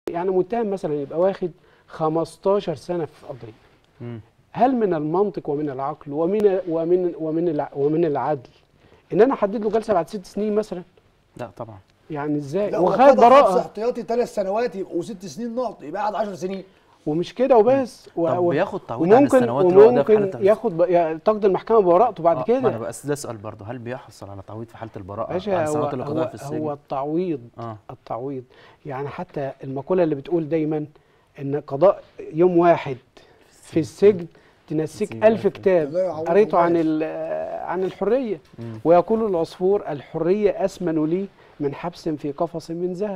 يعني متهم مثلا يبقى واخد 15 سنه في قضيه مم. هل من المنطق ومن العقل ومن ومن ومن الع- ومن العدل ان انا احدد له جلسه بعد ست سنين مثلا لا طبعا يعني ازاي لا هو وخد قضى حبس براءه احتياطي ثلاث سنوات يبقوا ست سنين نقط يبقى قعد 10 سنين ومش كده وبس و- طب و- بياخد تعويض عن وممكن السنوات اللي هو ده في حالة وممكن ال- ياخد ب- يا- تقضي المحكمه ببراءته بعد آه، ما انا كده بس ده سؤال برضه هل بيحصل على تعويض في حاله البراءه عن باشا هو, السنوات اللي قضاها هو, في السجن هو التعويض اه التعويض يعني حتى المقوله اللي بتقول دايما ان قضاء يوم واحد في السجن تنسيك تنسيك ألف ألف. كتاب لا يعوض قريته عن الله. ال- عن الحريه مم. ويقول العصفور الحريه اسمن لي من حبس في قفص من ذهب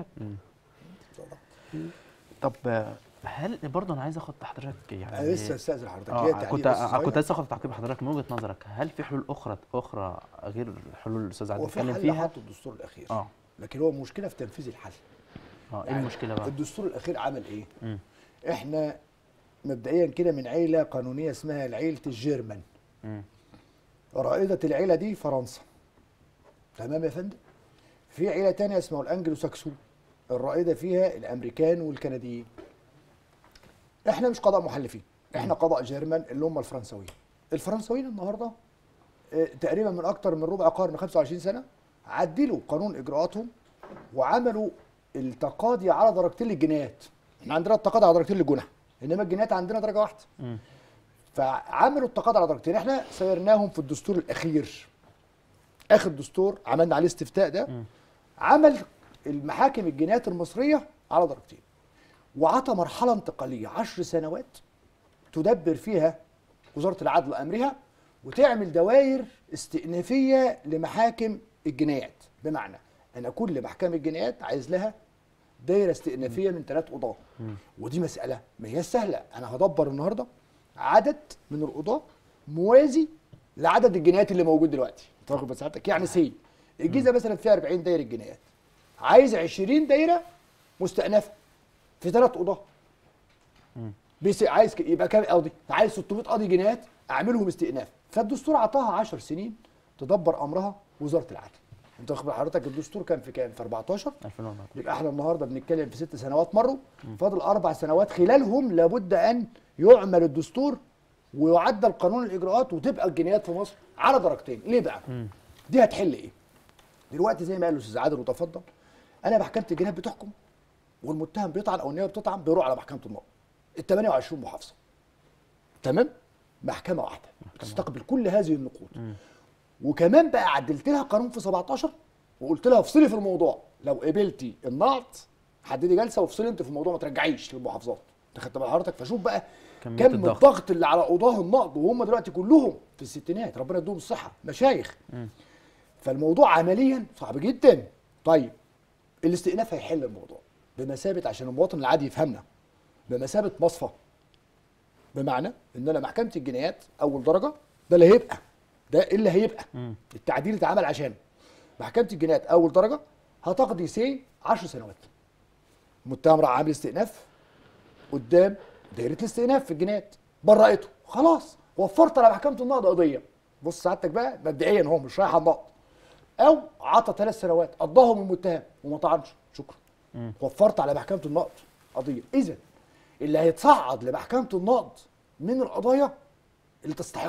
طب آه، هل برضه انا عايز اخد حضرتك يعني انا لسه استاذن حضرتك ليه اه تعليق كنت بس آه، صغير؟ كنت لسه اخد تعقيب حضرتك من وجهه نظرك هل في حلول اخرى اخرى غير حلول الاستاذ عادل هو في اتكلم حل فيها حطه الدستور الاخير اه لكن هو المشكله في تنفيذ الحل اه ايه يعني المشكله بقى الدستور الاخير عمل ايه مم. احنا مبدئيا كده من عيله قانونيه اسمها عيله الجيرمان مم. رائده العيله دي فرنسا تمام يا فندم في عيله تانية اسمها الانجلو ساكسون الرائده فيها الامريكان والكنديين احنا مش قضاء محلفين احنا قضاء جيرمان اللي هم الفرنساويين الفرنساويين النهارده آه، تقريبا من اكتر من ربع قرن 25 سنه عدلوا قانون اجراءاتهم وعملوا التقاضي على درجتين للجنايات احنا عندنا التقاضي على درجتين للجنح انما الجنايات عندنا درجه واحده مم. فعملوا التقاضي على درجتين احنا سيرناهم في الدستور الاخير اخر دستور عملنا عليه استفتاء ده مم. عمل المحاكم الجنايات المصريه على درجتين وعطى مرحله انتقاليه عشر سنوات تدبر فيها وزاره العدل امرها وتعمل دوائر استئنافيه لمحاكم الجنايات بمعنى ان كل محكمه جنايات عايز لها دايره استئنافيه من ثلاث قضاه ودي مساله ما هي سهله انا هدبر النهارده عدد من القضاه موازي لعدد الجنايات اللي موجود دلوقتي انت واخد بال سعادتك يعني سي الجيزه مثلا فيها 40 دايره جنايات عايز 20 دايره مستأنفه في ثلاث قضاه بيس عايز ك- يبقى كام قاضي عايز 600 قاضي جنايات اعملهم استئناف فالدستور عطاها 10 سنين تدبر امرها وزاره العدل انت واخد بال حضرتك الدستور كان في كام في 14 2014 يبقى احنا النهارده بنتكلم في ست سنوات مروا فاضل اربع سنوات خلالهم لابد ان يعمل الدستور ويعدل قانون الاجراءات وتبقى الجنايات في مصر على درجتين ليه بقى دي هتحل ايه دلوقتي زي ما قال الاستاذ عادل وتفضل انا محكمه الجنايات بتحكم والمتهم بيطعن او النيابه بتطعن بيروح على محكمه النقض ال 28 محافظه تمام محكمه واحده تستقبل كل هذه النقود وكمان بقى عدلت لها قانون في 17 وقلت لها افصلي في الموضوع لو قبلتي النقض حددي جلسه وافصلي انت في الموضوع ما ترجعيش للمحافظات انت خدت بال حضرتك فشوف بقى كمية كم الضغط. الضغط اللي على قضاه النقض وهم دلوقتي كلهم في الستينات ربنا يديهم الصحه مشايخ فالموضوع عمليا صعب جدا طيب الاستئناف هيحل الموضوع بمثابه عشان المواطن العادي يفهمنا بمثابه مصفى بمعنى ان انا محكمه الجنايات اول درجه ده اللي هيبقى ده اللي هيبقى التعديل اللي اتعمل عشانه محكمه الجنايات اول درجه هتقضي سي 10 سنوات متهم راح عامل استئناف قدام دايره الاستئناف في الجنايات برأته خلاص وفرت على محكمه النقض قضيه بص سعادتك بقى مبدئيا هو مش رايح على النقض او عطى ثلاث سنوات قضاهم المتهم وما طعنش شكرا وفرت على محكمه النقض قضيه اذا اللي هيتصعد لمحكمه النقض من القضايا اللي تستحق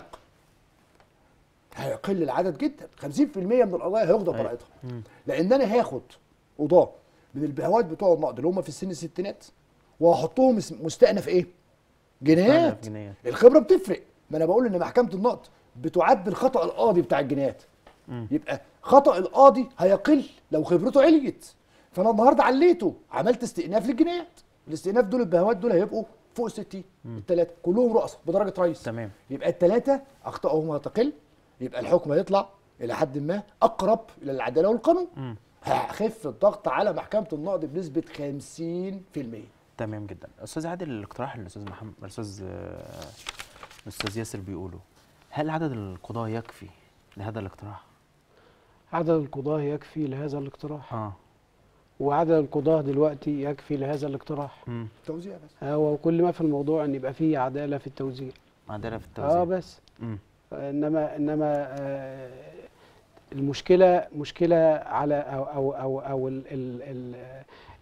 هيقل العدد جدا 50% من القضايا هياخدوا أيوة. براءتها لان انا هاخد قضاه من البهوات بتوع النقد اللي هم في السن الستينات وهحطهم مس- مستأنف ايه؟ جنايات مستأنف جنايات. الخبره بتفرق ما انا بقول ان محكمه النقد بتعدل خطا القاضي بتاع الجنايات يبقى خطا القاضي هيقل لو خبرته عليت فانا النهارده عليته عملت استئناف للجنايات الاستئناف دول البهوات دول هيبقوا فوق ال 60 الثلاثه كلهم رؤساء بدرجه رئيس تمام. يبقى الثلاثه اخطائهم هتقل يبقى الحكم هيطلع الى حد ما اقرب الى العداله والقانون هيخف الضغط على محكمه النقد بنسبه 50% تمام جدا استاذ عادل الاقتراح اللي الاستاذ محمد الاستاذ آه، الاستاذ ياسر بيقوله هل عدد القضاة يكفي لهذا الاقتراح؟ عدد القضاة يكفي لهذا الاقتراح اه وعدد القضاة دلوقتي يكفي لهذا الاقتراح امم توزيع بس هو كل ما في الموضوع ان يبقى فيه عدالة في التوزيع عدالة في التوزيع اه بس امم انما انما آه، المشكله مشكله على او او او, أو ال ال ال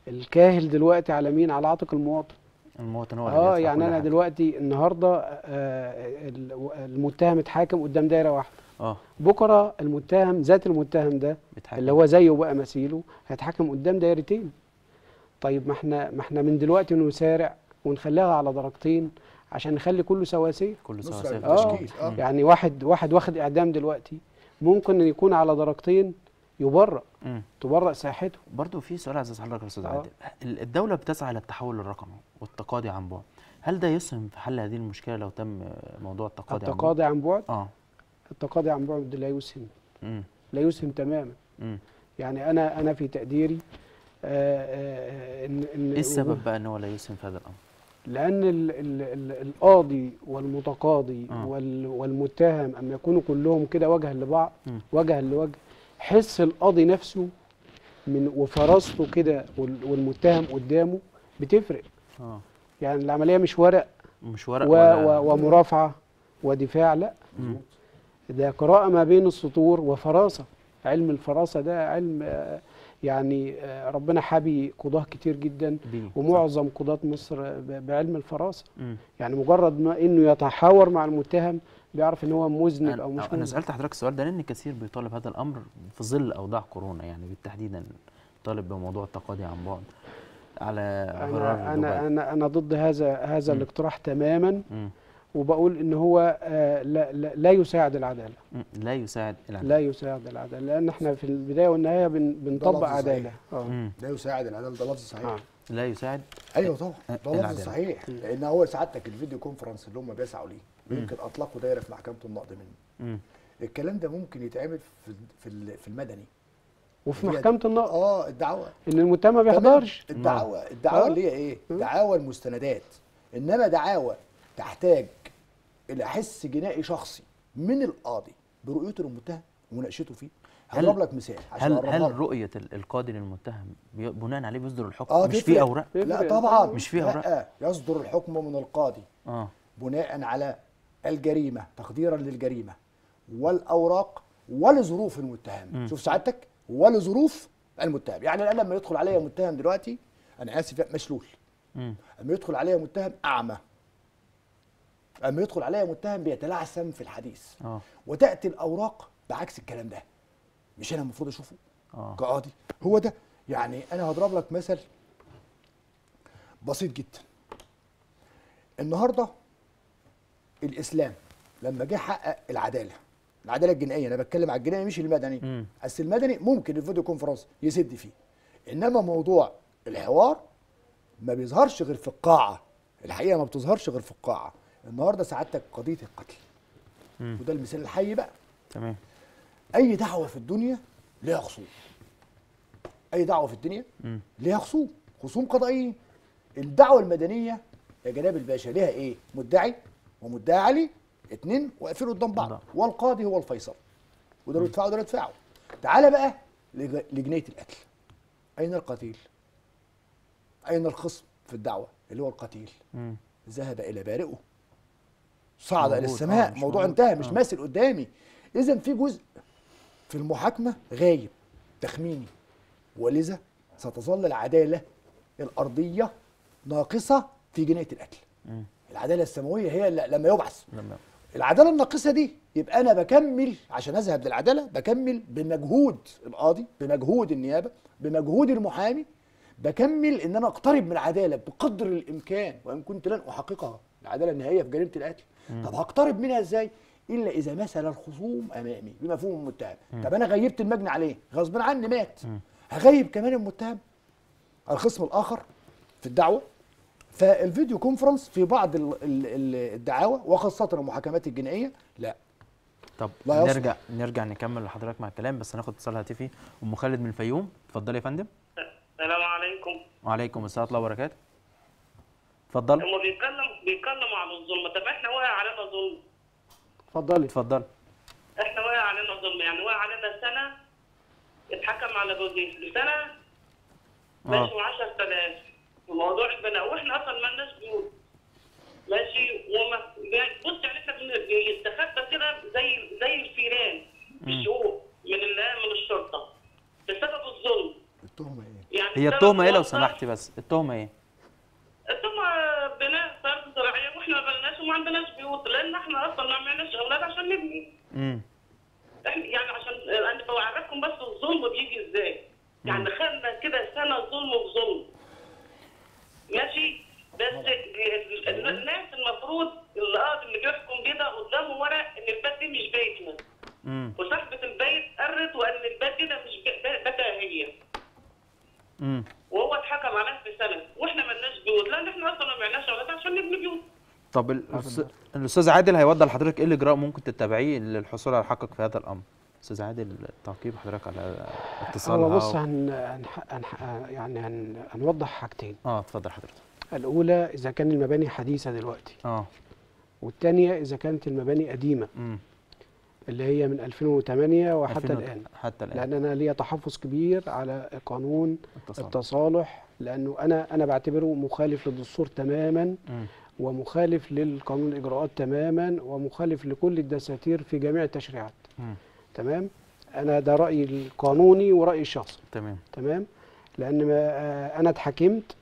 الكاهل دلوقتي على مين على عاتق المواطن المواطن هو اللي اه بيدفع يعني كل انا حاجة. دلوقتي النهارده آه، ال- المتهم اتحاكم قدام دايره واحده اه بكره المتهم ذات المتهم ده بيتحاكم. اللي هو زيه بقى مثيله هيتحاكم قدام دايرتين طيب ما احنا ما احنا من دلوقتي نسارع ونخليها على درجتين عشان نخلي كله سواسيه كله نسرع سوا سوا اه التشكيل اه يعني واحد واحد واخد اعدام دلوقتي ممكن إن يكون على درجتين يبرأ مم. تبرأ ساحته برضه في سؤال عايز اسال حضرتك يا استاذ آه. عادل ال- الدوله بتسعى للتحول الرقمي والتقاضي عن بعد هل ده يسهم في حل هذه المشكله لو تم موضوع التقاضي عن بعد التقاضي عن بعد اه التقاضي عن بعد لا يسهم امم لا يسهم تماما امم يعني انا انا في تقديري آه، آه، ان ان ايه السبب بقى ان هو لا يسهم في هذا الامر لان ال ال ال القاضي والمتقاضي آه. وال والمتهم اما يكونوا كلهم كده وجها لبعض مم. وجها لوجه حس القاضي نفسه من وفراسته كده وال- والمتهم قدامه بتفرق اه يعني العمليه مش ورق مش ورق و ولا و ومرافعه ودفاع لا مم. ده قراءه ما بين السطور وفراسه علم الفراسه ده علم آه، يعني آه، ربنا حابي قضاه كتير جدا بيه ومعظم قضاة مصر ب- بعلم الفراسه مم. يعني مجرد ما انه يتحاور مع المتهم بيعرف ان هو مذنب او انا, مش أنا مذنب سالت حضرتك السؤال ده لان كثير بيطالب هذا الامر في ظل اوضاع كورونا يعني بالتحديدا طالب بموضوع التقاضي عن بعد على غرار انا انا دبي. انا انا ضد هذا هذا مم. الاقتراح تماما مم. وبقول ان هو آه، لا, لا, لا يساعد العداله مم. لا يساعد العدل لا يساعد العداله لان احنا في البدايه والنهايه بن بنطبق لفظ صحيح. عداله اه مم. لا يساعد العداله ده لفظ صحيح آه. لا يساعد ايوه طبعا آه، ده لفظ العدالة. صحيح لان هو سعادتك الفيديو كونفرنس اللي هم بيسعوا ليه مم. يمكن اطلقوا دايره في محكمه النقض منه مم. الكلام ده ممكن يتعمل في في ال- في المدني وفي هي- محكمه النقض اه الدعوه ان المتهم ما تمام؟ بيحضرش الدعوه الدعوه آه. اللي هي ايه مم. دعاوى المستندات انما دعاوى تحتاج الى حس جنائي شخصي من القاضي برؤيته للمتهم ومناقشته فيه هل- هضرب لك مثال عشان هل أقربها هل لك. رؤيه ال- القاضي للمتهم بي- بناء عليه بيصدر الحكم اه مش تفرق. في اوراق لا تفرق. طبعا مش في أوراق. لا يصدر الحكم من القاضي اه بناء على الجريمه تقديرا للجريمه والاوراق ولظروف المتهم مم. شوف سعادتك ولظروف المتهم يعني الان لما يدخل عليا متهم دلوقتي انا اسف لا، مشلول مم. اما يدخل عليا متهم اعمى اما يدخل عليا متهم بيتلعثم في الحديث اه وتاتي الاوراق بعكس الكلام ده مش انا المفروض اشوفه اه كقاضي هو ده يعني انا هضرب لك مثل بسيط جدا النهارده الاسلام لما جه حقق العداله العداله الجنائيه انا بتكلم على الجنائي مش المدني مم. بس المدني ممكن الفيديو كونفرنس يسد فيه انما موضوع الحوار ما بيظهرش غير في القاعه الحقيقه ما بتظهرش غير في القاعه النهارده سعادتك قضيه القتل مم. وده المثال الحي بقى تمام اي دعوه في الدنيا ليها خصوم اي دعوه في الدنيا مم. ليها خصوم خصوم قضائيين الدعوه المدنيه يا جناب الباشا ليها ايه مدعي ومدعي عليه اتنين واقفين قدام بعض قدام. والقاضي هو الفيصل وده اللي يدفعه وده اللي يدفعه تعالى بقى لج- لجنيه القتل اين القتيل اين الخصم في الدعوه اللي هو القتيل مم. ذهب الى بارئه صعد الى موجود، السماء آه، مش موضوع موجود. انتهى مش آه. ماسل قدامي اذا في جزء في المحاكمه غايب تخميني ولذا ستظل العداله الارضيه ناقصه في جنايه القتل مم. العداله السماويه هي اللي لما يبعث لما العداله الناقصه دي يبقى انا بكمل عشان اذهب للعداله بكمل بمجهود القاضي بمجهود النيابه بمجهود المحامي بكمل ان انا اقترب من العداله بقدر الامكان وان كنت لن احققها العداله النهائيه في جريمه القتل طب هقترب منها ازاي الا اذا مثل الخصوم امامي بمفهوم المتهم طب انا غيبت المجني عليه غصب عني مات هغيب كمان المتهم الخصم الاخر في الدعوه فالفيديو كونفرنس في بعض ال- ال- ال- الدعاوى وخاصه المحاكمات الجنائيه لا طب لا يصلح. نرجع نرجع نكمل لحضرتك مع الكلام بس هناخد اتصال هاتفي ام خالد من الفيوم اتفضلي يا فندم السلام عليكم وعليكم السلام ورحمه الله وبركاته اتفضل هم بيتكلم بيتكلموا عن الظلم طب احنا واقع علينا ظلم اتفضلي اتفضل احنا واقع علينا ظلم يعني واقع علينا سنه اتحكم على جوزي سنه ماشي و10000 وموضوع البناء واحنا اصلا ما لناش بيوت ماشي وما بص يعني احنا بن- بنستخبى كده زي زي الفيران في الشقوق من ال- من الشرطه بسبب الظلم التهمه ايه يعني هي ثلاث التهمه ايه لو موظف. سمحتي بس التهمه ايه ثم بناء صرف زراعيه واحنا ما بلناش وما عندناش بيوت لان احنا اصلا ما عملناش اولاد عشان نبني امم احنا يعني عشان انا بوعدكم بس الظلم بيجي ازاي يعني خدنا كده سنه ظلم في ظلم ماشي بس ال- ال- الناس المفروض القاضي اللي بيحكم كده قدامه ورق ان البيت دي مش بيتنا امم وصاحبه البيت قرت وان البيت ده مش بي- بيتها هي امم وهو اتحكم عليها في سنه واحنا مالناش بيوت لان احنا اصلا ما بعناش اولاد عشان نبني بيوت طب الأستاذ- الاستاذ عادل هيوضح لحضرتك ايه الاجراء ممكن تتبعيه للحصول على حقك في هذا الامر استاذ عادل تعقيب حضرتك على اتصالها هو بص و- هن هن هن يعني هن هنوضح حاجتين اه اتفضل حضرتك الاولى اذا كان المباني حديثه دلوقتي اه والثانيه اذا كانت المباني قديمه امم اللي هي من 2008 وحتى 2000 الان حتى الان لان انا ليا تحفظ كبير على قانون اتصال التصالح لانه انا انا بعتبره مخالف للدستور تماما مم. ومخالف للقانون الاجراءات تماما ومخالف لكل الدساتير في جميع التشريعات مم. تمام انا ده رايي القانوني ورايي الشخصي تمام تمام لان ما آه، انا اتحكمت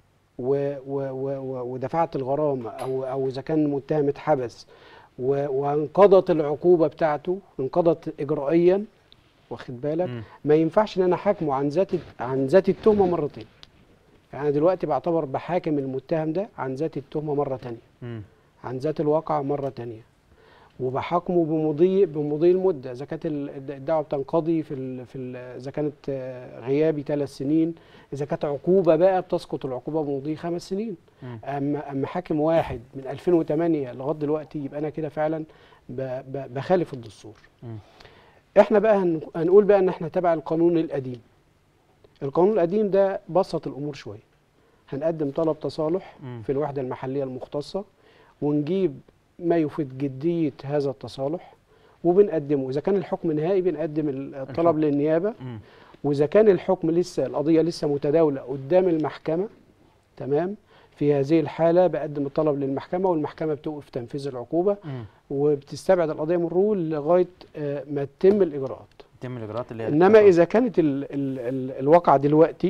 و- و- و- و- ودفعت الغرامه او او اذا كان متهم اتحبس و- وانقضت العقوبه بتاعته انقضت اجرائيا واخد بالك مم. ما ينفعش ان انا احاكمه عن ذات عن ذات التهمه مرتين يعني أنا دلوقتي بعتبر بحاكم المتهم ده عن ذات التهمه مره تانية مم. عن ذات الواقع مره تانية وبحاكمه بمضي بمضي المده اذا كانت ال- الدعوه بتنقضي في ال في ال اذا كانت آه، غيابي ثلاث سنين اذا كانت عقوبه بقى بتسقط العقوبه بمضي خمس سنين مم. اما اما حاكم واحد من 2008 لغايه دلوقتي يبقى انا كده فعلا ب- ب- بخالف الدستور مم. احنا بقى هن- هنقول بقى ان احنا تبع القانون القديم القانون القديم ده بسط الامور شويه هنقدم طلب تصالح مم. في الوحده المحليه المختصه ونجيب ما يفيد جديه هذا التصالح وبنقدمه اذا كان الحكم نهائي بنقدم ال- الطلب الحكم. للنيابه مم. واذا كان الحكم لسه القضيه لسه متداوله قدام المحكمه تمام في هذه الحاله بقدم الطلب للمحكمه والمحكمه بتوقف تنفيذ العقوبه مم. وبتستبعد القضيه من الرول لغايه آه، ما تتم الاجراءات تم الاجراءات اللي هي انما التصالح. اذا كانت ال ال ال الواقعه دلوقتي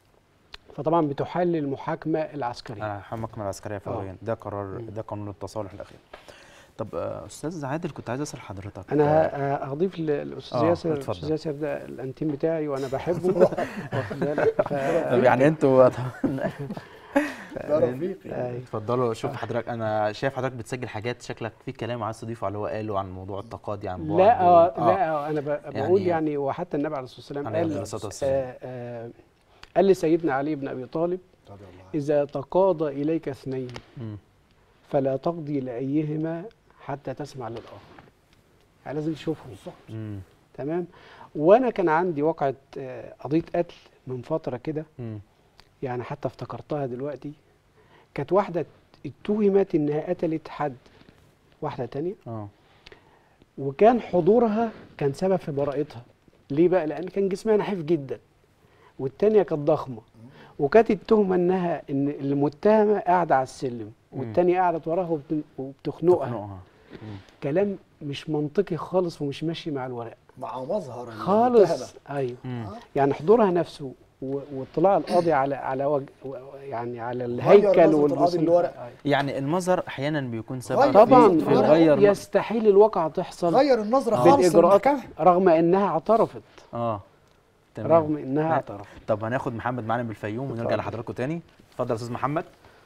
فطبعا بتحل المحاكمه العسكريه آه، المحكمة العسكرية فوريا ده قرار ده قانون التصالح الأخير طب آه، أستاذ عادل كنت عايز أسأل حضرتك انا آه، ه- هضيف للاستاذ آه، ياسر اتفضل. الاستاذ ياسر ده الانتيم بتاعي وانا بحبه واخد بالك ف... طب يعني أنتوا ده رفيقي أي. اتفضلوا شوف حضرتك أنا شايف حضرتك بتسجل حاجات شكلك في كلام عايز تضيفه على اللي هو قاله عن موضوع التقاضي عن بعد لا آه و- لا آه انا ب- بقول يعني- يعني وحتى النبي عليه الصلاه والسلام عليه قال الصلاة والسلام. آه آه قال لسيدنا علي بن ابي طالب رضي الله عنه. اذا تقاضى اليك اثنين مم. فلا تقضي لايهما حتى تسمع للاخر يعني لازم تشوفهم مم. تمام وانا كان عندي واقعه آه، قضيه قتل من فتره كده مم. يعني حتى افتكرتها دلوقتي كانت واحده اتهمت انها قتلت حد واحده تانية اه وكان حضورها كان سبب في براءتها ليه بقى لان كان جسمها نحيف جدا والتانية كانت ضخمه وكانت التهمه انها ان المتهمه قاعده على السلم والتانية قاعدة وراها وبت- وبتخنقها تخنقها كلام مش منطقي خالص ومش ماشي مع الورق مع مظهر المتهمة. خالص ايوه مم. يعني حضورها نفسه و- واطلاع القاضي على على وجه و- يعني على غير الهيكل نظرة القاضي والجسم للورق. أيوة. يعني المظهر أحيانا بيكون سبب غير في- طبعا في الغير يستحيل الواقعة تحصل غير النظرة خالص بالاجراءات للمحكمة رغم انها اعترفت اه تمام رغم انها لا. اعترفت طب هناخد محمد معانا من الفيوم ونرجع اتفضل. لحضراتكم تاني اتفضل يا استاذ محمد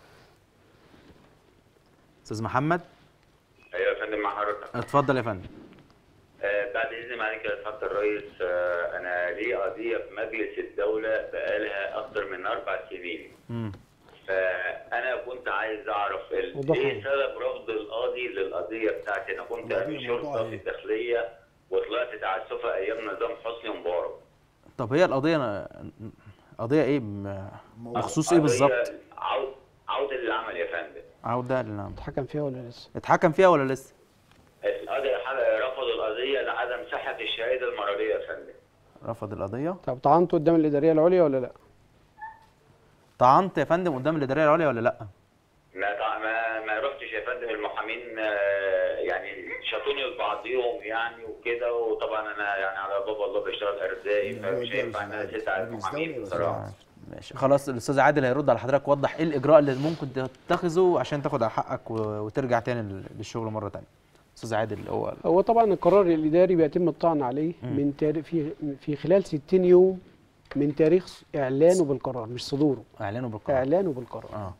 استاذ محمد ايوه يا فندم مع حضرتك اتفضل يا فندم آه بعد اذن معاليك يا سعاده الرئيس آه انا لي قضيه في مجلس الدوله بقالها اكتر من اربع سنين امم فانا كنت عايز اعرف ال- وضح ايه لي. سبب رفض القاضي للقضيه بتاعتي انا كنت والله امين الموضوع شرطه إيه؟ في الداخليه وطلعت تعسفه ايام نظام حسني مبارك طب هي القضيه قضيه ايه م- موضوع بخصوص ايه قضية بالظبط عود عوده للعمل يا فندم عوده للنعم اتحكم فيها ولا لسه اتحكم فيها ولا لسه القضية حل- رفضوا القضيه لعدم صحه الشهاده المرضيه يا فندم رفض القضيه طب طعنته قدام الاداريه العليا ولا لا طعنت يا فندم قدام الاداريه العليا ولا لا ما تع- ما ما رحتش يا فندم المحامين آه، يعني شاطوني لبعضيهم يعني وكده وطبعا انا يعني على باب الله بشتغل ارزاقي فمش هينفع ان انا اسيت على المحامين بصراحه ماشي خلاص الاستاذ عادل هيرد على حضرتك وضح ايه الاجراء اللي ممكن تتخذه عشان تاخد على حقك و- وترجع تاني لل- للشغل مره تانية استاذ عادل هو هو طبعا القرار الاداري بيتم الطعن عليه مم. من تاريخ في في خلال 60 يوم من تاريخ اعلانه بالقرار مش صدوره اعلانه بالقرار اعلانه بالقرار اه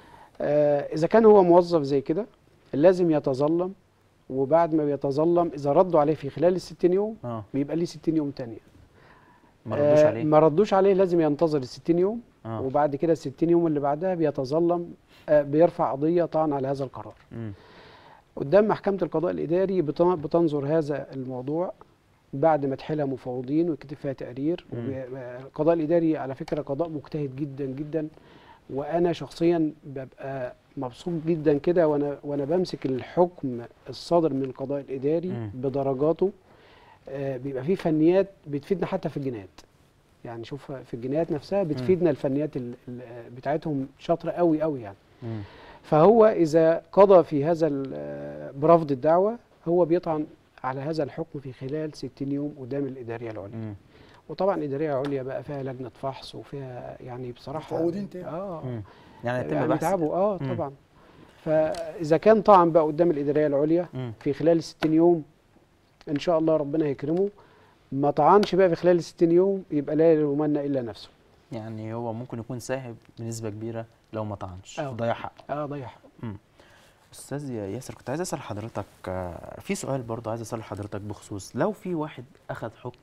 آه اذا كان هو موظف زي كده لازم يتظلم وبعد ما بيتظلم اذا ردوا عليه في خلال ال 60 يوم اه بيبقى ليه 60 يوم تانية ما ردوش آه، عليه ما ردوش عليه لازم ينتظر ال 60 يوم اه وبعد كده ال 60 يوم اللي بعدها بيتظلم آه، بيرفع قضيه طعن على هذا القرار مم. قدام محكمة القضاء الإداري بتن- بتنظر هذا الموضوع بعد ما تحلها مفوضين ويكتب فيها تقرير مم. وب- القضاء الإداري على فكرة قضاء مجتهد جدا جدا وأنا شخصيا ببقى مبسوط جدا كده وأنا وأنا بمسك الحكم الصادر من القضاء الإداري مم. بدرجاته آه، بيبقى فيه فنيات بتفيدنا حتى في الجنايات يعني شوف في الجنايات نفسها بتفيدنا الفنيات ال- ال- بتاعتهم شاطرة قوي قوي يعني مم. فهو إذا قضى في هذا ال- برفض الدعوة هو بيطعن على هذا الحكم في خلال 60 يوم قدام الإدارية العليا مم. وطبعا الإدارية العليا بقى فيها لجنة فحص وفيها يعني بصراحة مفوضين تاني. اه مم. يعني يتم يعني بحث تعبوا اه مم. طبعا فإذا كان طعن بقى قدام الإدارية العليا مم. في خلال 60 يوم إن شاء الله ربنا يكرمه ما طعنش بقى في خلال 60 يوم يبقى لا يلومن إلا نفسه يعني هو ممكن يكون ساهب بنسبه كبيره لو ما طعنش آه. ضيع حقه اه ضيع حقه. استاذ يا- ياسر كنت عايز اسال حضرتك آه، في سؤال برضه عايز اسال حضرتك بخصوص لو في واحد اخذ حكم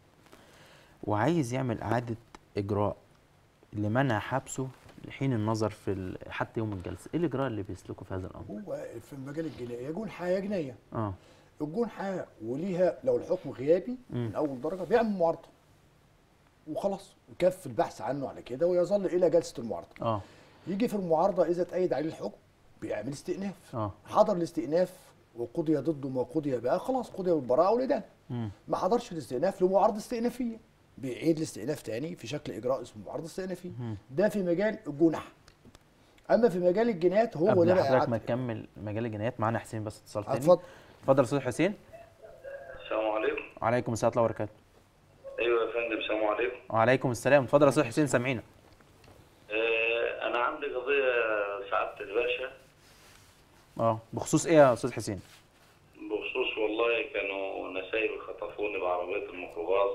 وعايز يعمل اعاده اجراء لمنع حبسه لحين النظر في ال- حتى يوم الجلسه ايه الاجراء اللي بيسلكه في هذا الامر هو في المجال الجنائي يا جون حياه جنايه اه الجون حياه وليها لو الحكم غيابي مم. من اول درجه بيعمل معارضه وخلاص يكفي البحث عنه على كده ويظل الى جلسه المعارضه اه يجي في المعارضه اذا تأيد عليه الحكم بيعمل استئناف اه حضر الاستئناف وقضي ضده ما قضي بقى خلاص قضي بالبراءه والادانه مم. ما حضرش الاستئناف له استئنافيه بيعيد الاستئناف تاني في شكل اجراء اسمه معارضه استئنافيه مم. ده في مجال الجنح اما في مجال الجنايات هو ده قبل بقى حضرتك ما عد- تكمل مجال الجنايات معانا حسين بس اتصال تاني اتفضل اتفضل يا استاذ حسين السلام عليكم وعليكم السلام ورحمه الله وبركاته ايوه يا فندم السلام عليكم وعليكم السلام اتفضل يا استاذ حسين سامعينا آه، انا عندي قضيه سعاده الباشا اه بخصوص ايه يا استاذ حسين بخصوص والله كانوا نسايب خطفوني بعربيه الميكروباص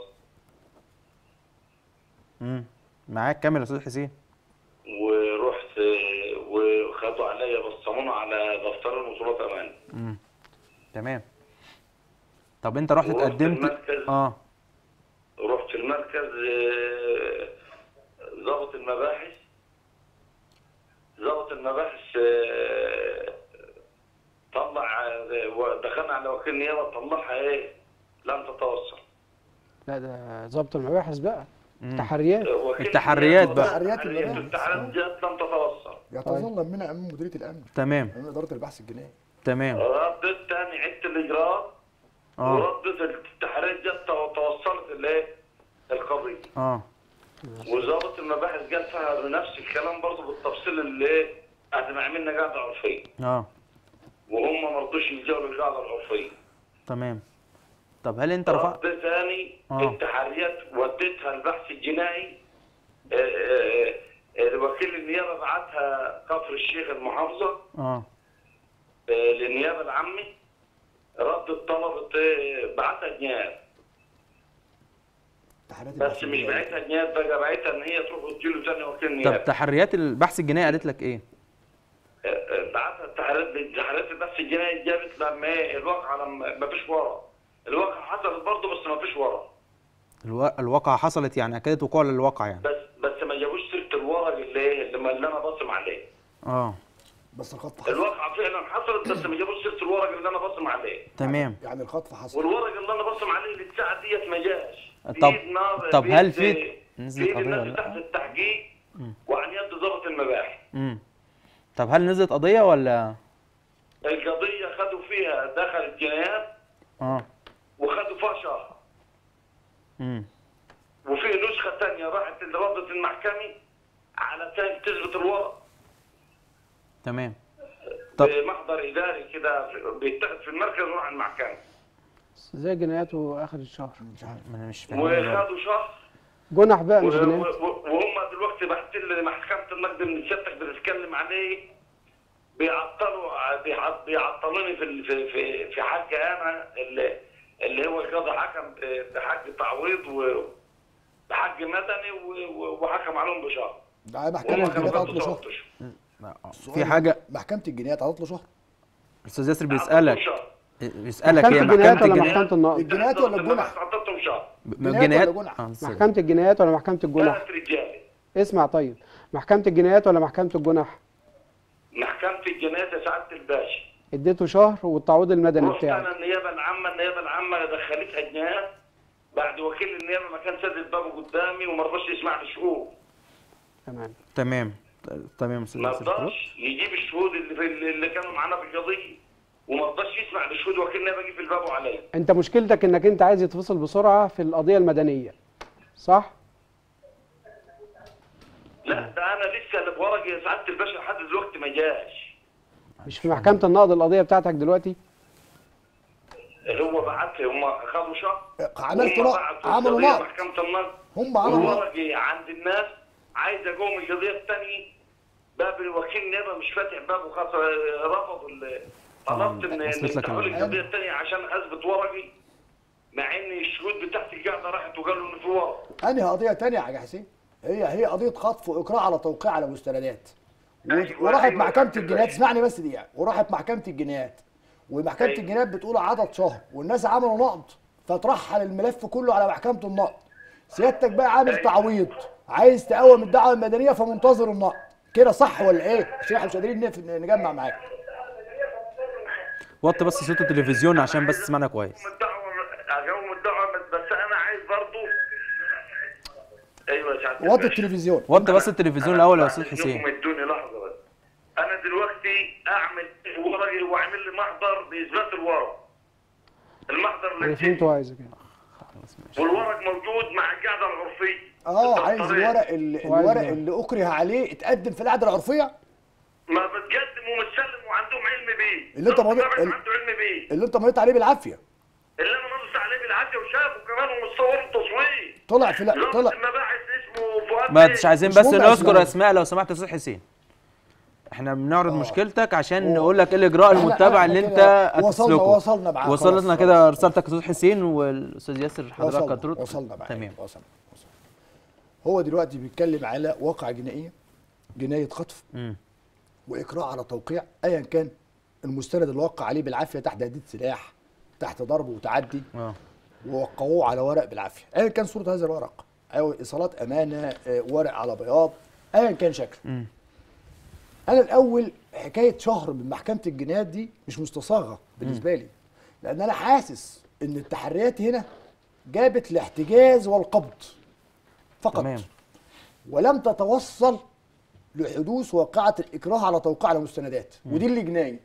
امم معاك كمل يا استاذ حسين ورحت آه، وخدوا عليا بصمونا على دفتر الوصولات امان امم تمام طب انت رحت ورحت اتقدمت المركز. اه رحت المركز آه، ضابط المباحث ضابط المباحث آه، طلع آه، دخلنا على وكيل نيابه طلعها ايه لم تتوصل لا ده ضابط المباحث بقى مم. تحريات وكيل التحريات النيابة- بقى. تحريات تحريات المباحث. التحريات جت لم تتوصل يتظلم منها امام مديريه الامن تمام امام اداره البحث الجنائي تمام ردت تاني عدت الاجراء اه وردت التحريات جت توصلت الايه القضيه اه وظابط المباحث قال فيها بنفس الكلام برضه بالتفصيل اللي ايه احنا عملنا قاعده عرفيه اه وهم ما رضوش يلجأوا للقاعده العرفيه تمام طب هل انت رفعت رد ثاني آه. التحريات وديتها البحث الجنائي آه، آه، آه، وكيل النيابه بعتها كفر الشيخ المحافظه اه آه، للنيابه العامه ردت طلبت آه، بعتها جناب تحريات بس البحث مش الجنائي. بعتها جناب بقى بعتها ان هي تروح وتجيله ثاني وكيل طب نيابه تحريات البحث الجنائي قالت لك ايه آه، آه، بعتها التحريات التحريات البحث الجنائي جابت لما ايه الواقعه لما ما فيش ورا الواقعه حصلت برضه بس ما فيش ورا الو... الواقعة حصلت يعني اكدت وقوع للواقع يعني بس بس ما جابوش سيره الورق اللي ايه اللي, ما- اللي انا بصم عليه اه بس الخطف حصل الواقعه فعلا حصلت بس ما جابوش سيره الورق اللي انا بصم عليه تمام يعني الخطف حصل والورق اللي انا بصم عليه للساعه ديت ما جاش طب- بإيد نار- طب هل بإيد- في نزلت بإيد قضية الناس ولا لأ؟ تحت التحقيق وعن يد ضابط المباحث امم طب هل نزلت قضية ولا القضيه خدوا فيها دخلت جنايات اه وخدوا فيها شهر امم وفي نسخه ثانيه راحت لرابطه المحكمه على ثاني تثبت الورق تمام طب- بمحضر اداري كده في- بيتخذ في المركز ويروح على المحكمه زي جناياته اخر الشهر مش عارف ما انا مش فاهم دلوقتي. وخدوا شهر جنح بقى مش و- جنايات و- وهم دلوقتي بعت لي محكمه النقد اللي سيادتك بتتكلم عليه بيعطلوا بيعط- بيعطلوني في ال- في في, في حق انا اللي اللي هو القاضي حكم ب- بحق تعويض و بحق مدني و- و- وحكم عليهم بشهر ده محكمه وهم كانوا الجنايات عطت خدوا له ثلاث شهر اشهر لا، آه. السؤال في حاجه محكمه الجنايات عطت له شهر استاذ ياسر عطتهم بيسالك شهر. بيسالك محكمة هي الجنايات محكمه ولا الجنايات محكمة النقض؟ الجنايات ولا الجنح؟ عطتهم شهر الجنايات ولا جنح؟ آه، استاذ. محكمة الجنايات ولا محكمة الجنح؟ ثلاث رجال اسمع طيب محكمة الجنايات ولا محكمة الجنح؟ محكمه الجنايات يا سعاده الباشا اديته شهر والتعويض المدني رحت بتاعه انا النيابه العامه النيابه العامه دخلتها جنايه بعد وكيل النيابه ما كان سد بابه قدامي وما رضاش يسمع الشهود تمام تمام تمام استاذ ما ياسر خلاص. رضاش يجيب الشهود اللي في اللي كانوا معانا في القضيه وما رضاش يسمع الشهود وكيل النيابه جه في الباب عليا انت مشكلتك انك انت عايز يتفصل بسرعة في القضية المدنية صح؟ لا ده انا لسه اللي بورقي يا سعاده الباشا لحد دلوقتي ما جاش مش في محكمة النقض القضية بتاعتك دلوقتي؟ هو بعت لي هم خدوا شهر عملت هم نقد بعتوا عملوا القضية نقد محكمه النقد هم عملوا نقد والورقي عند الناس عايز اقوم القضيه الثانيه باب الوكيل النيابه مش فاتح بابه خاطر رفضوا ال- طلبت ان إن وصلت لك يفتحوا لي المعلومة. القضيه الثانيه عشان اثبت ورقي مع ان الشهود بتاعتي القاعده راحت وقالوا ان في ورق انهي قضيه تانية يا حاج حسين هي هي قضيه خطف واقراء على توقيع على مستندات و- أيوة، وراحت أيوة، محكمه أيوة. الجنايات اسمعني بس دقيقه وراحت محكمه الجنايات ومحكمه أيوة. الجنايات بتقول عدد شهر والناس عملوا نقد فترحل الملف كله على محكمه النقد سيادتك بقى عامل أيوة. تعويض عايز تقوم الدعوه المدنيه فمنتظر النقد كده صح ولا ايه عشان احنا مش قادرين نف- نجمع معاك وطي بس صوت التلفزيون عشان بس تسمعنا كويس اقوم الدعوه اقوم الدعوه بس انا عايز برضه ايوه يا سعاده وطي الباشا. التلفزيون وطي بس التلفزيون الاول يا بعد استاذ إذنكم حسين ادوني لحظه بس انا دلوقتي اعمل ورقي واعمل لي محضر باثبات الورق المحضر انا اللي فهمت هو عايز كده خلاص ماشي والورق موجود مع القاعده العرفيه اه عايز الدفترية. الورق اللي وعايز الورق الورق. اللي اكره عليه اتقدم في القعده العرفيه ما بتقدم ومتسلم وعندهم علم بيه اللي أنت ضابط ماضي- الضابط ال- عنده علم بيه اللي انت مضيت عليه بالعافيه اللي انا نص عليه بالعافيه وشافه كمان ومصور التصوير طلع في لا ضابط طلع المباحث اسمه فؤاد ما بيه. مش عايزين مش بس مهم نذكر أسماء. اسماء لو سمحت يا استاذ حسين احنا بنعرض آه. مشكلتك عشان هو- نقول لك ايه الاجراء إحنا- المتبع إحنا اللي كده انت وصلنا- هتسلكه وصلنا معاك، وصلتنا خلاص، كده خلاص. رسالتك يا استاذ حسين والاستاذ ياسر حضرتك وصلنا هترد وصلنا معاك تمام وصلنا وصلنا هو دلوقتي بيتكلم على واقعة جنائية جناية خطف مم. وإقراء على توقيع أيا كان المستند اللي وقع عليه بالعافية تحت تهديد سلاح تحت ضرب وتعدي اه ووقعوه على ورق بالعافية أيا كان صورة هذا الورق أو إيصالات أمانة آه، ورق على بياض أيا كان شكله مم. انا الاول حكايه شهر من محكمه الجنايات دي مش مستصاغه بالنسبه لي لان انا حاسس ان التحريات هنا جابت الاحتجاز والقبض فقط تمام. ولم تتوصل لحدوث واقعه الاكراه على توقيع على مستندات ودي اللي جنايه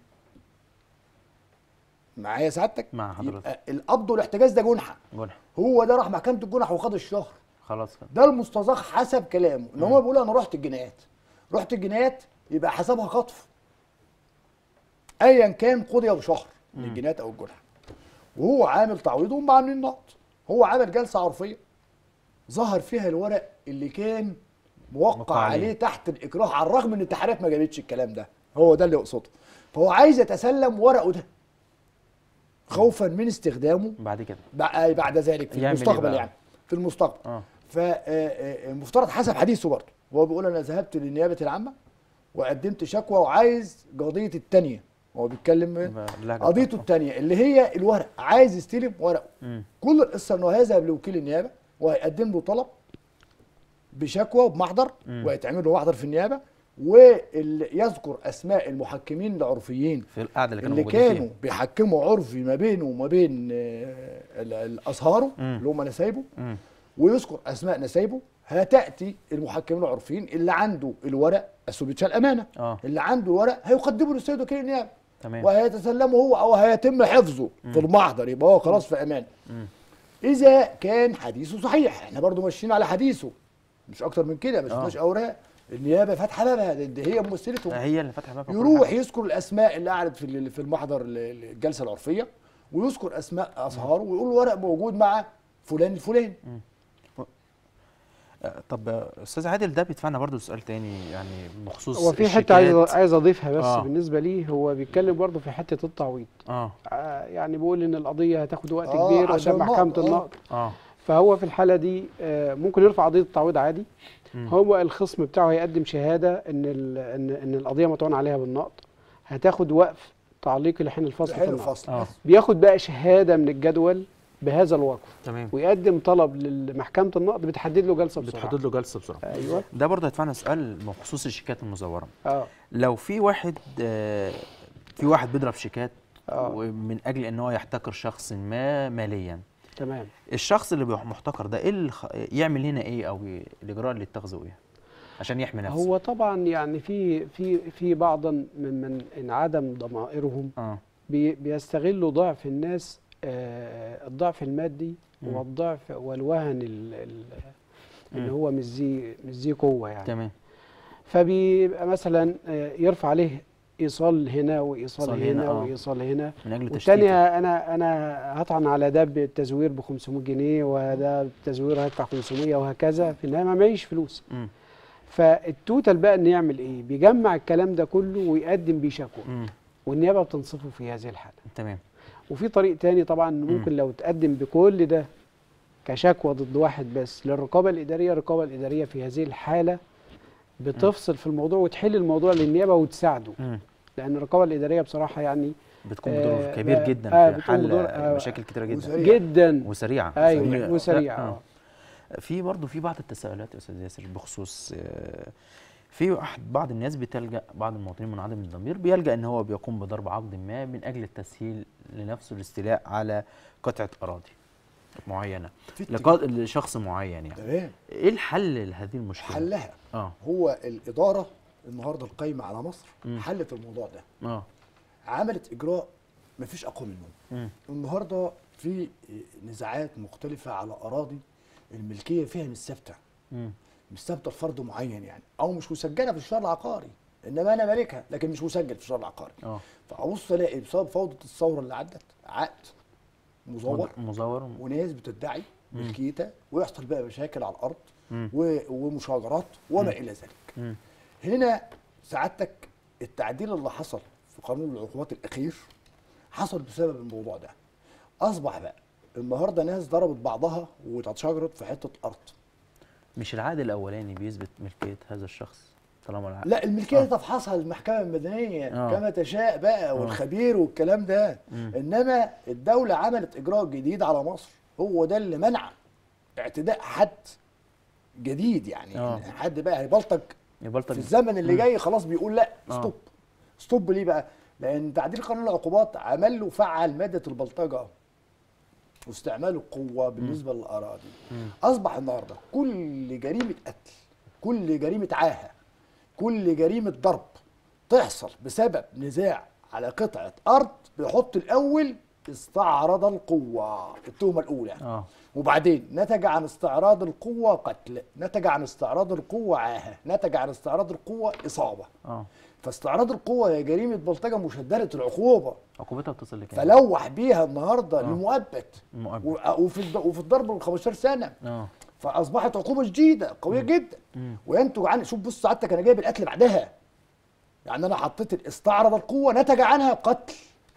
معايا سعادتك مع حضرتك. يبقى القبض والاحتجاز ده جنحه جنح هو ده راح محكمه الجنح وخد الشهر خلاص كده ده المستذاق حسب كلامه ان هو بيقول انا رحت الجنايات رحت الجنايات يبقى حسبها خطف ايا كان قضي بشهر من الجنايات او الجنح وهو عامل تعويض وهم عاملين نقط هو عامل جلسه عرفيه ظهر فيها الورق اللي كان موقع موقع عليه. عليه تحت الاكراه على الرغم ان التحريات ما جابتش الكلام ده هو ده اللي يقصده فهو عايز يتسلم ورقه ده خوفا من استخدامه بعد كده بع- بعد ذلك في يعمل إيه المستقبل بقى؟ يعني في المستقبل اه فالمفترض حسب حديثه برضه هو بيقول انا ذهبت للنيابه العامه وقدمت شكوى وعايز قضيه الثانيه هو بيتكلم من باللهجة قضيته بتاعته. الثانيه اللي هي الورق عايز يستلم ورقه مم. كل القصه انه هيذهب لوكيل النيابه وهيقدم له طلب بشكوى وبمحضر وهيتعمل له محضر في النيابه ويذكر اسماء المحكمين العرفيين في القعده اللي كانوا اللي موجودين كانوا فيها بيحكموا عرفي ما بينه وما بين آه، ال- الازهاره مم. اللي هم نسايبه مم. ويذكر اسماء نسايبه هتاتي المحكمين العرفيين اللي عنده الورق الثبوت الامانه اه اللي عنده الورق هيقدمه للسيد وكيل النيابه تمام وهيتسلمه هو او هيتم حفظه في المحضر يبقى هو خلاص في امان اذا كان حديثه صحيح احنا برضو ماشيين على حديثه مش اكتر من كده ما شفناش اوراق النيابه فاتحه بابها ده- ده هي ممثلتهم هي اللي فاتحه بقى في كل يروح حاجة. يذكر الاسماء اللي قعدت في ال- في المحضر ال- ال- الجلسه العرفيه ويذكر اسماء اصهاره ويقول ورق موجود مع فلان الفلاني آه، طب آه، استاذ عادل ده بيدفعنا برضو سؤال تاني يعني بخصوص هو في حته عايز الشيكات. عايز اضيفها بس آه. بالنسبه ليه هو بيتكلم برضه في حته التعويض اه آه، يعني بيقول ان القضيه هتاخد وقت آه، كبير عشان قدام محكمه النقض، آه. النقض اه فهو في الحاله دي آه، ممكن يرفع قضيه التعويض عادي مم. هو الخصم بتاعه هيقدم شهاده ان ال- ان ان القضيه مطعون عليها بالنقض هتاخد وقف تعليقي لحين الفصل في حلو النقض فصل آه. بس. بياخد بقى شهاده من الجدول بهذا الوقف تمام ويقدم طلب لمحكمه النقض بتحدد له جلسه بسرعه بتحدد له جلسه بسرعه ايوه ده برضه هيدفعنا سؤال بخصوص الشيكات المزوره اه لو في واحد آه، في واحد بيضرب شيكات آه. ومن اجل ان هو يحتكر شخص ما ماليا تمام الشخص اللي بيبقى محتكر ده ايه اللي خ- يعمل هنا ايه او ي- الاجراء اللي يتخذه ايه عشان يحمي نفسه هو طبعا يعني في في في بعضا ممن انعدم ضمائرهم اه بي بيستغلوا ضعف الناس آه الضعف المادي مم. والضعف والوهن ال- ال- اللي مم. هو مش ذي مش ذي قوه يعني تمام فبيبقى مثلا آه، يرفع عليه ايصال هنا وايصال إيصال هنا, هنا، آه. وايصال هنا من اجل تشتيته والتانية انا انا هطعن على ده بالتزوير ب 500 جنيه وده بالتزوير هدفع 500 وهكذا في النهايه ما معيش فلوس مم. فالتوتال بقى ان يعمل ايه بيجمع الكلام ده كله ويقدم بيه شكوى مم. والنيابه بتنصفه في هذه الحاله تمام وفي طريق تاني طبعا إن ممكن لو تقدم بكل ده كشكوى ضد واحد بس للرقابه الاداريه الرقابه الاداريه في هذه الحاله بتفصل في الموضوع وتحل الموضوع للنيابه وتساعده مم. لان الرقابه الاداريه بصراحه يعني بتكون بدور آه، كبير لا، جدا آه، في بتقوم حل بدور، آه، مشاكل كتيره جدا وسريع. جدا وسريعه ايوه سريع. وسريعه آه. آه. في برضه في بعض التساؤلات يا استاذ ياسر بخصوص آه، في واحد بعض الناس بتلجا بعض المواطنين منعدم الضمير بيلجا ان هو بيقوم بضرب عقد ما من اجل التسهيل لنفسه الاستيلاء على قطعه اراضي معينه في لقا- لشخص معين يعني تمام ايه الحل لهذه المشكله حلها اه هو الاداره النهارده القايمه على مصر مم. حلت الموضوع ده اه عملت اجراء مفيش اقوى منه مم. النهارده في نزاعات مختلفه على اراضي الملكيه فيها مش ثابته مم. مش ثابته لفرد معين يعني او مش مسجله في الشهر العقاري انما انا مالكها لكن مش مسجل في الشهر العقاري اه فابص الاقي بسبب فوضى الثوره اللي عدت عقد مزور مزور وناس بتدعي ملكيتها ويحصل بقى مشاكل على الارض مم. و- ومشاجرات وما الى ذلك مم. هنا سعادتك التعديل اللي حصل في قانون العقوبات الاخير حصل بسبب الموضوع ده اصبح بقى النهارده ناس ضربت بعضها واتشاجرت في حته ارض مش العقد الاولاني بيثبت ملكيه هذا الشخص طالما العقد لا الملكيه دي تفحصها المحكمه المدنيه آه. كما تشاء بقى والخبير والكلام ده مم. انما الدوله عملت اجراء جديد على مصر هو ده اللي منع اعتداء حد جديد يعني آه. إن حد بقى هيبلطج يبلطج في الزمن اللي مم. جاي خلاص بيقول لا آه. ستوب ستوب ليه بقى لان تعديل قانون العقوبات عمل له فعل ماده البلطجه واستعمال القوه بالنسبه للاراضي اصبح النهارده كل جريمه قتل كل جريمه عاهه كل جريمه ضرب تحصل بسبب نزاع على قطعه ارض بيحط الاول استعرض القوه التهمه الاولى اه وبعدين نتج عن استعراض القوة قتل نتج عن استعراض القوة عاهة نتج عن استعراض القوة إصابة اه فاستعراض القوة هي جريمة بلطجة مشددة العقوبة عقوبتها بتصل لكام؟ فلوح بيها النهاردة لمؤبد المؤبد و- وفي الد- وفي الضرب ال 15 سنة اه فأصبحت عقوبة جديدة قوية جدا مم. وينتج عن شوف بص سعادتك أنا جايب القتل بعدها يعني أنا حطيت ال- استعرض القوة نتج عنها قتل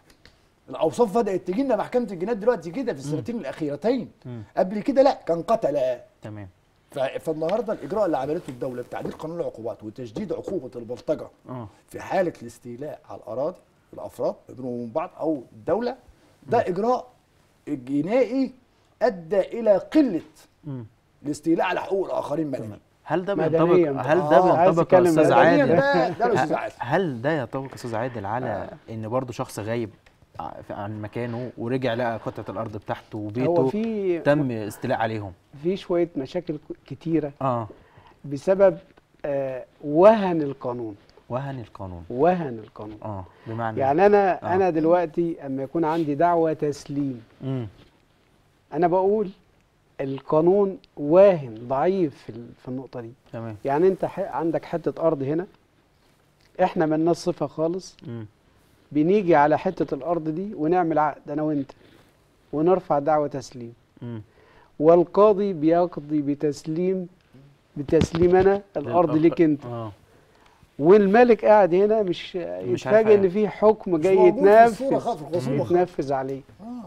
الأوصاف بدأت تجي لنا محكمة الجنايات دلوقتي كده في السنتين الأخيرتين مم. قبل كده لا كان قتل تمام ف- فالنهارده الاجراء اللي عملته الدوله بتعديل قانون العقوبات وتشديد عقوبه البلطجه اه في حاله الاستيلاء على الاراضي الافراد بينهم وبين بعض او الدوله ده اجراء جنائي ادى الى قله مم. الاستيلاء على حقوق الاخرين مدني هل ده مدنياً بينطبق بقى. هل آه، ده عايز بينطبق يا أتكلم استاذ مدنياً عادل بقى، ده الأستاذ ه- عادل. هل ده ينطبق يا استاذ عادل على ان برضه شخص غايب ع- في- عن مكانه ورجع لقى قطعه الارض بتاعته هو وبيته في تم استيلاء عليهم في شويه مشاكل ك- كتيره اه بسبب آه وهن القانون وهن القانون وهن القانون اه بمعنى يعني انا آه. انا دلوقتي اما يكون عندي دعوه تسليم امم انا بقول القانون واهن ضعيف في ال- في النقطه دي تمام يعني انت ح- عندك حته ارض هنا احنا مالناش صفه خالص امم بنيجي على حته الارض دي ونعمل عقد انا وانت ونرفع دعوه تسليم امم والقاضي بيقضي بتسليم بتسليم انا الارض للأخ- ليك انت اه والملك قاعد هنا مش مش عارف يتفاجئ ان يعني. في حكم جاي موجود في الصورة يتنفذ خالص، في الخصومة خالص. يتنفذ عليه آه.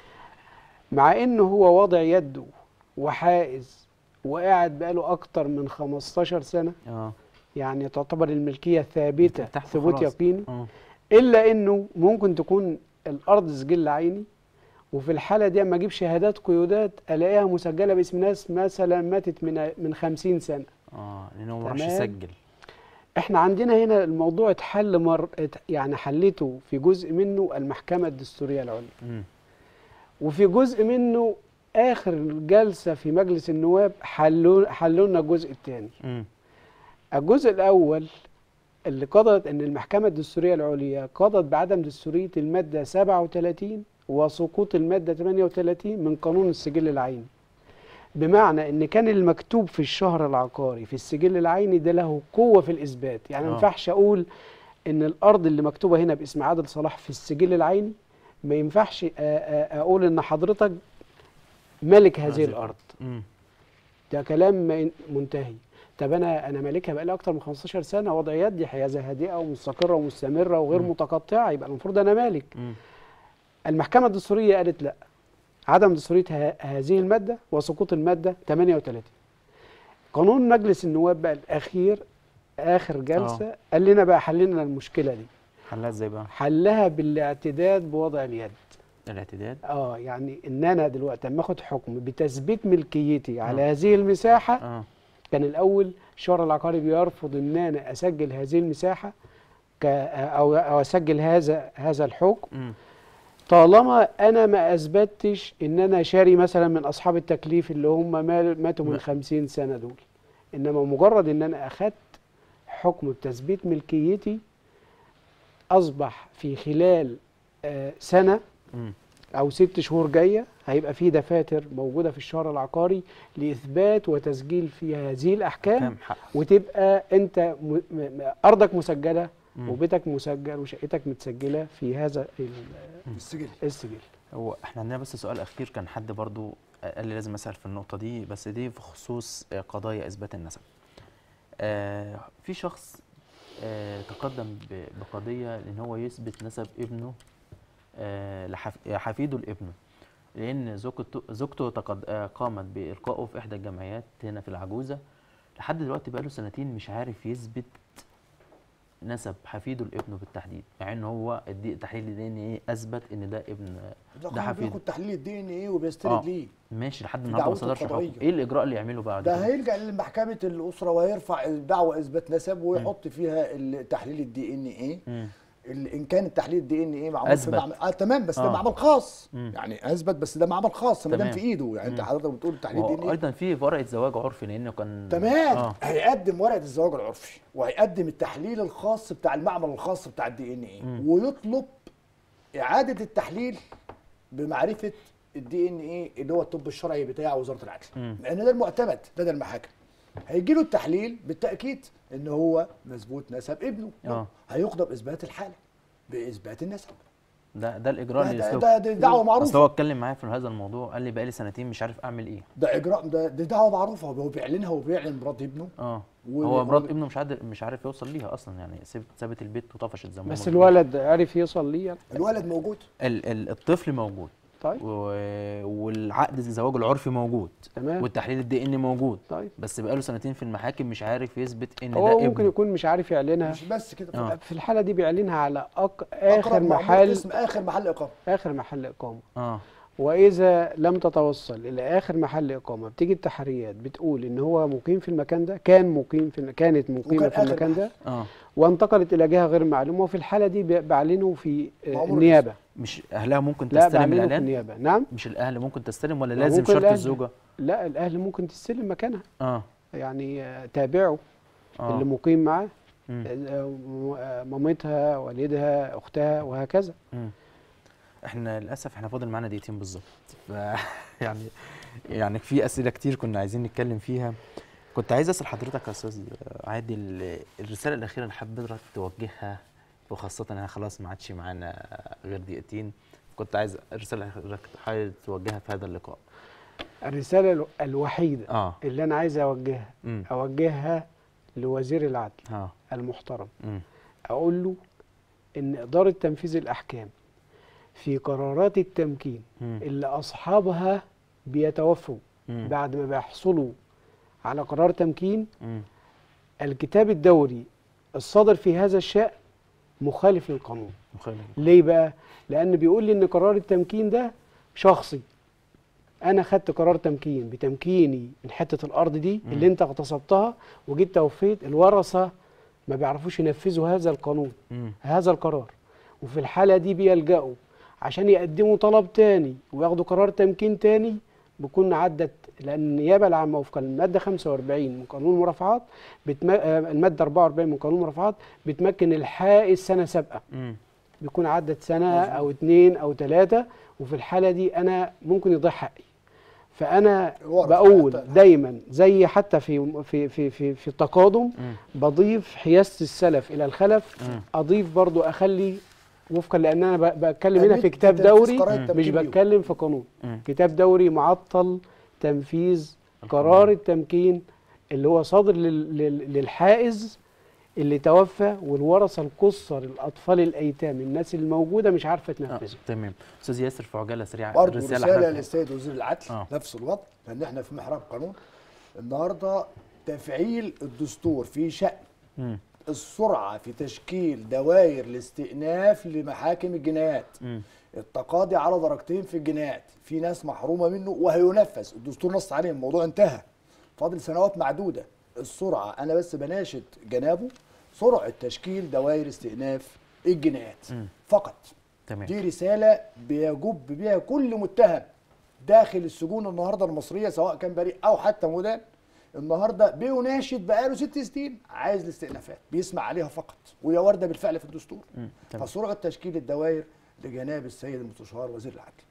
مع انه هو واضع يده وحائز وقاعد بقاله اكتر من 15 سنه اه يعني تعتبر الملكيه ثابته تحت ثبوت خلاص. يقيني اه الا انه ممكن تكون الارض سجل عيني وفي الحاله دي اما اجيب شهادات قيودات الاقيها مسجله باسم ناس مثلا ماتت من من 50 سنه اه لانه ما راحش تمام. يسجل احنا عندنا هنا الموضوع اتحل مر ات- يعني حلته في جزء منه المحكمه الدستوريه العليا مم. وفي جزء منه اخر جلسه في مجلس النواب حلوا حلوا لنا الجزء الثاني مم. الجزء الاول اللي قضت ان المحكمه الدستوريه العليا قضت بعدم دستوريه الماده 37 وسقوط الماده 38 من قانون السجل العيني بمعنى ان كان المكتوب في الشهر العقاري في السجل العيني ده له قوه في الاثبات يعني ما آه. ينفعش اقول ان الارض اللي مكتوبه هنا باسم عادل صلاح في السجل العيني ما ينفعش أ- أ- اقول ان حضرتك ملك هذه هذه الارض مم. ده كلام ما- منتهي طب انا انا مالكها بقالي اكتر من 15 سنه وضع يدي حيازه هادئه ومستقره ومستمره وغير مم. متقطعه يبقى المفروض انا مالك مم. المحكمه الدستوريه قالت لا عدم دستوريه ه- هذه الماده وسقوط الماده 38 قانون مجلس النواب بقى الاخير اخر جلسه قال لنا بقى حللنا المشكله دي حلها ازاي بقى حلها بالاعتداد بوضع اليد الاعتداد اه يعني ان انا دلوقتي اما اخد حكم بتثبيت ملكيتي على هذه المساحه اه كان الاول الشهر العقاري بيرفض ان انا اسجل هذه المساحه ك او او اسجل هذا هذا الحكم مم. طالما انا ما اثبتش ان انا شاري مثلا من اصحاب التكليف اللي هم مال- ماتوا من ما- 50 سنه دول انما مجرد ان انا اخدت حكم بتثبيت ملكيتي اصبح في خلال آه، سنه مم. او ست شهور جايه هيبقى في دفاتر موجوده في الشهر العقاري لاثبات وتسجيل في هذه الاحكام كام حق وتبقى انت م... م... م- ارضك مسجله مم. وبيتك مسجل وشقتك متسجله في هذا ال- السجل السجل هو احنا عندنا بس سؤال اخير كان حد برضو قال لي لازم اسال في النقطه دي بس دي في خصوص آه، قضايا اثبات النسب آه في شخص آه تقدم ب- بقضيه ان هو يثبت نسب ابنه آه لحف- حفيده لابنه لان زوجته زوجته تقد... آه قامت بالقائه في احدى الجمعيات هنا في العجوزه لحد دلوقتي بقاله سنتين مش عارف يثبت نسب حفيده لابنه بالتحديد مع ان هو الدي- تحليل الدي ان ايه اثبت ان ده ابن ده ده قانون حفيده بياخد تحليل الدي ان ايه وبيستند آه. ليه ماشي لحد النهارده ما دعوته صدرش حكم القضائية. ايه الاجراء اللي يعمله بعد ده كده؟ هيلجا لمحكمه الاسره ويرفع دعوى اثبات نسب ويحط فيها ال- تحليل الدي ان ايه مم. ال- ان كان التحليل الدي ان ايه معمول في أثبت. معمل اه تمام بس ده آه. معمل خاص مم. يعني اثبت بس ده معمل خاص ما دام تمام. في ايده يعني انت مم. حضرتك بتقول تحليل الدي ان ايه وايضا في ورقه زواج عرفي لانه كان تمام اه هيقدم ورقه الزواج العرفي وهيقدم التحليل الخاص بتاع المعمل الخاص بتاع الدي ان ايه مم. ويطلب اعاده التحليل بمعرفه الدي ان ايه اللي هو الطب الشرعي بتاع وزاره العدل مم. لان ده المعتمد ده ده المحاكم هيجي له التحليل بالتاكيد ان هو مظبوط نسب ابنه آه. هيقدم اثبات الحاله باثبات النسب ده ده الاجراء ده, اللي ده, يسلكه ده, ده دعوه اصل معروفه هو اتكلم معايا في هذا الموضوع قال لي بقالي سنتين مش عارف اعمل ايه ده اجراء ده, ده دعوه معروفه هو بيعلنها وبيعلن مراد ابنه اه و- هو مرات و- ابنه مش عارف مش عارف يوصل ليها اصلا يعني سابت سابت البيت وطفشت زي ما بس هما بيقولوا. الولد عرف يوصل ليه الولد موجود ال ال الطفل موجود طيب و... والعقد الزواج العرفي موجود تمام والتحليل الدي ان موجود طيب بس بقاله سنتين في المحاكم مش عارف يثبت ان هو ده ممكن ابنه يكون مش عارف يعلنها مش بس كده آه. في الحاله دي بيعلنها على أق... اخر أقرب مأمور محل اسم اخر محل اقامه اخر محل اقامه اه واذا لم تتوصل الى اخر محل اقامه بتيجي التحريات بتقول ان هو مقيم في المكان ده كان مقيم في كانت مقيمه وكان في آخر المكان محل. ده اه وانتقلت الى جهه غير معلومه وفي الحاله دي بي- بعلنه في آه، مأمور النيابه مش اهلها ممكن لا تستلم بعلنه في الاعلان النيابه نعم مش الاهل ممكن تستلم ولا ما لازم ممكن شرط الأهل. الزوجه لا الاهل ممكن تستلم مكانها اه يعني آه، تابعه اه اللي مقيم معاه مم. آه، م- آه، مامتها والدها اختها وهكذا مم. احنا للاسف احنا فاضل معانا دقيقتين بالظبط ف يعني يعني في اسئله كتير كنا عايزين نتكلم فيها كنت عايز اسال حضرتك يا استاذ عادل الرساله الاخيره اللي حضرتك توجهها وخاصه انا خلاص ما عادش معانا غير دقيقتين كنت عايز الرساله اللي حضرتك حابب توجهها في هذا اللقاء الرساله ال- الوحيده اه اللي انا عايز اوجهها امم اوجهها لوزير العدل اه المحترم امم اقول له ان اداره تنفيذ الاحكام في قرارات التمكين مم. اللي اصحابها بيتوفوا مم. بعد ما بيحصلوا على قرار تمكين مم. الكتاب الدوري الصادر في هذا الشأن مخالف للقانون مخالف ليه بقى لان بيقول لي ان قرار التمكين ده شخصي انا خدت قرار تمكين بتمكيني من حته الارض دي اللي انت اغتصبتها وجيت توفيت الورثه ما بيعرفوش ينفذوا هذا القانون مم. هذا القرار وفي الحاله دي بيلجأوا عشان يقدموا طلب تاني وياخدوا قرار تمكين تاني بيكون عدت لان النيابه العامه وفقا للماده 45 من قانون المرافعات بتم... آه، الماده 44 من قانون المرافعات بتمكن الحائز سنه سابقه مم. بيكون عدت سنه او اتنين او تلاته وفي الحاله دي انا ممكن يضيع حقي فانا الورثة بقول حتى- دايما زي حتى في في في في, في التقادم مم. بضيف حيازه السلف الى الخلف مم. اضيف برضو اخلي وفقا لان انا ب- بتكلم هنا أهمية في كتاب تنفيذ دوري قرار مش التمكين ليهم. بتكلم في قانون مم. كتاب دوري معطل تنفيذ قرار التمكين اللي هو صادر لل- لل- للحائز اللي توفى والورثه القصر الاطفال الايتام الناس الموجوده مش عارفه آه. تنفذه تمام استاذ ياسر في عجاله سريعه برضه الرسالة رساله حضرتك. للسيد وزير العدل آه. نفس الوضع لان احنا في محراب قانون النهارده تفعيل الدستور في شأن مم. السرعه في تشكيل دوائر الاستئناف لمحاكم الجنايات مم. التقاضي على درجتين في الجنايات في ناس محرومه منه وهينفذ الدستور نص عليه الموضوع انتهى فاضل سنوات معدوده السرعه انا بس بناشد جنابه سرعه تشكيل دوائر استئناف الجنايات مم. فقط تمام دي رساله بيجب بها كل متهم داخل السجون النهارده المصريه سواء كان بريء او حتى مدان النهارده بيناشد بقاله ست سنين عايز الاستئنافات بيسمع عليها فقط وهي وارده بالفعل في الدستور مم. تمام فسرعه تشكيل الدوائر لجناب السيد المستشار وزير العدل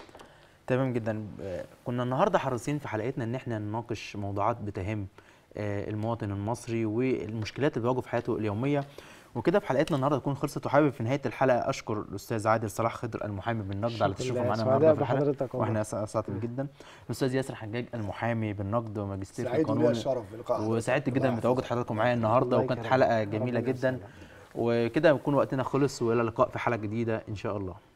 تمام جدا آه، كنا النهارده حريصين في حلقتنا ان احنا نناقش موضوعات بتهم آه، المواطن المصري والمشكلات اللي بيواجهه في حياته اليوميه وكده في حلقتنا النهارده تكون خلصت وحابب في نهايه الحلقه اشكر الاستاذ عادل صلاح خضر المحامي بالنقد على شكراً تشريفه لله. معانا سعداء النهارده في الحلقه بحضرتك والله. واحنا اسعدت جدا الاستاذ ياسر حجاج المحامي بالنقد وماجستير في سعيد ولي القانون الشرف بلقاء حضرتك. وسعدت الله جدا بتواجد يحفظك. حضراتكم معايا النهارده الله وكانت يكرمك. حلقه جميله ربنا جدا يسلمك. وكده يكون وقتنا خلص والى اللقاء في حلقه جديده ان شاء الله